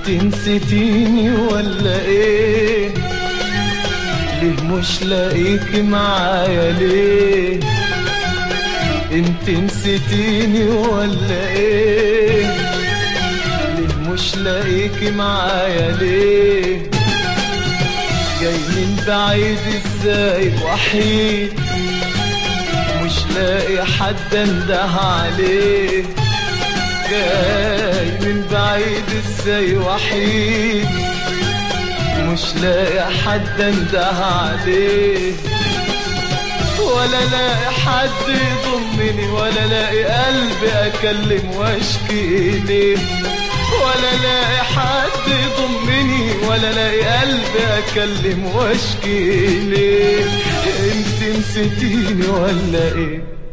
انت نسيتيني ولا ايه ليه مش لاقيك معايا ليه انت نسيتيني ولا ايه ليه مش لاقيك معايا ليه جاي من بعيد ازاي وحيد مش لاقي حد انده عليه جاي من بعيد ازاي وحيد مش لاقي حد انده عليه ولا لاقي حد يضمني ولا لاقي قلبي اكلم واشكي ليه ولا لاقي حد يضمني ولا لاقي قلبي اكلم واشكي ليه انت نسيتيني ولا ايه